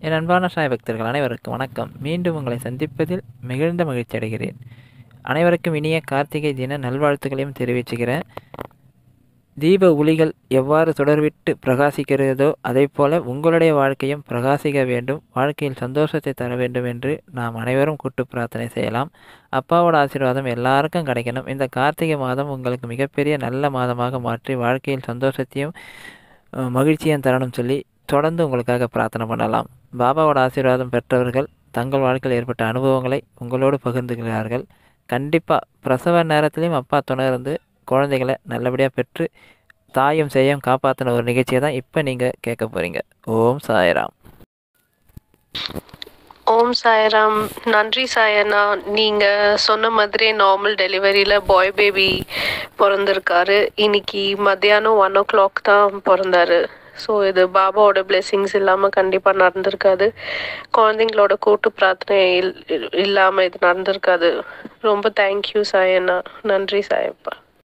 என் அன்பான சாய் பக்தர்கள் அனைவருக்கும் வணக்கம் மீண்டும் உங்களை சந்திப்பதில் மிகுந்த மகிழ்ச்சி அடைகிறேன் அனைவருக்கும் இனிய கார்த்திகை தின நல்வாழ்த்துக்களையும் தெரிவிச்சுக்கிறேன் தீப ஒளிகள் எவ்வாறு தொடர்விட்டு பிரகாசிக்கிறதோ அதே போல உங்களுடைய வாழ்க்கையும் பிரகாசிக்க வேண்டும் வாழ்க்கையில் சந்தோஷத்தை தர வேண்டும் என்று நாம் அனைவரும் கூட்டு பிரார்த்தனை செய்யலாம் அப்பாவோட ஆசீர்வாதம் எல்லாருக்கும் கிடைக்கணும் இந்த கார்த்திகை மாதம் உங்களுக்கு மிகப்பெரிய நல்ல மாதமாக மாற்றி வாழ்க்கையில் சந்தோஷத்தையும் அஹ், மகிழ்ச்சியும் தரணும் சொல்லி தொடர்ந்து உங்களுக்காக பிரார்த்தனை பண்ணலாம் பாபாவோட ஆசீர்வாதம் பெற்றவர்கள் தங்கள் வாழ்க்கையில் ஏற்பட்ட அனுபவங்களை உங்களோடு பகிர்ந்துகிறார்கள் கண்டிப்பாக பிரசவ நேரத்துலையும் அப்பா துணை இருந்து குழந்தைகளை நல்லபடியாக பெற்று தாயும் செய்யும் காப்பாற்றின ஒரு நிகழ்ச்சியை தான் இப்போ நீங்கள் கேட்க போகிறீங்க ஓம் சாய்ராம் ஓம் சாய்ராம் நன்றி சாயண்ணா நீங்க சொன்ன மாதிரி நார்மல் டெலிவரியில பாய் பேபி பிறந்திருக்காரு இன்னைக்கு மத்தியானம் ஒன் ஓ கிளாக் தான் பிறந்தாரு ஸோ இது பாபாவோட பிளெஸிங்ஸ் இல்லாமல் கண்டிப்பாக நடந்திருக்காது குழந்தைங்களோட கூட்டு பிரார்த்தனை இல் இல்லாமல் இது நடந்திருக்காது ரொம்ப தேங்க்யூ சாயண்ணா நன்றி சாயப்பா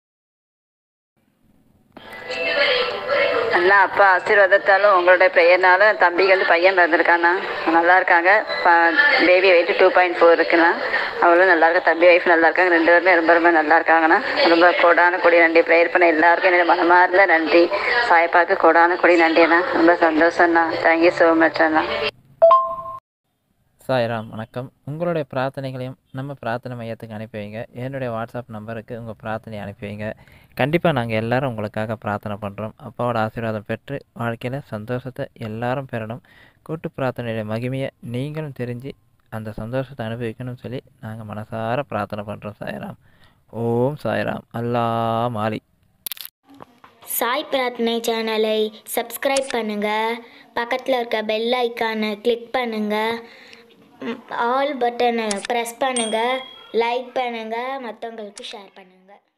நல்லா அப்பா ஆசீர்வாதத்தாலும் உங்களுடைய ப்ரேயர்னாலும் தம்பிகள் பையன் பிறந்திருக்காண்ணா நல்லா இருக்காங்க baby weight two point four இருக்குண்ணா அவளும் நல்லா இருக்கா தம்பி ஒய்ஃப் நல்லா இருக்காங்க ரெண்டு பேருமே ரொம்ப ரொம்ப நல்லா இருக்காங்கண்ணா ரொம்ப கோடான கொடி நன்றி ப்ரேயர் பண்ண எல்லாருக்கும் என்னோட மனமார்ந்த நன்றி சாயப்பாக்கு கோடான கொடி நன்றிண்ணா ரொம்ப சந்தோஷம்ண்ணா தேங்க்யூ ஸோ மச் அண்ணா சாய்ராம் வணக்கம் உங்களுடைய பிரார்த்தனைகளையும் நம்ம பிரார்த்தனை மையத்துக்கு அனுப்பி வைங்க என்னுடைய வாட்ஸ்அப் நம்பருக்கு உங்கள் பிரார்த்தனையை அனுப்பி வைங்க கண்டிப்பாக நாங்கள் எல்லாரும் உங்களுக்காக பிரார்த்தனை பண்ணுறோம் அப்பாவோட ஆசீர்வாதம் பெற்று வாழ்க்கையில் சந்தோஷத்தை எல்லாரும் பெறணும் கூட்டு பிரார்த்தனையுடைய மகிமையை நீங்களும் தெரிஞ்சு அந்த சந்தோஷத்தை அனுபவிக்கணும்னு சொல்லி நாங்கள் மனசார பிரார்த்தனை பண்ணுறோம் சாய்ராம் ஓம் சாய்ராம் அல்லா மாலி சாய் பிரார்த்தனை சேனலை சப்ஸ்கிரைப் பண்ணுங்கள் பக்கத்தில் இருக்க பெல் ஐக்கானை கிளிக் பண்ணுங்கள் ஆல் பட்டனை ப்ரெஸ் பண்ணுங்கள் லைக் பண்ணுங்கள் மற்றவங்களுக்கு ஷேர் பண்ணுங்கள்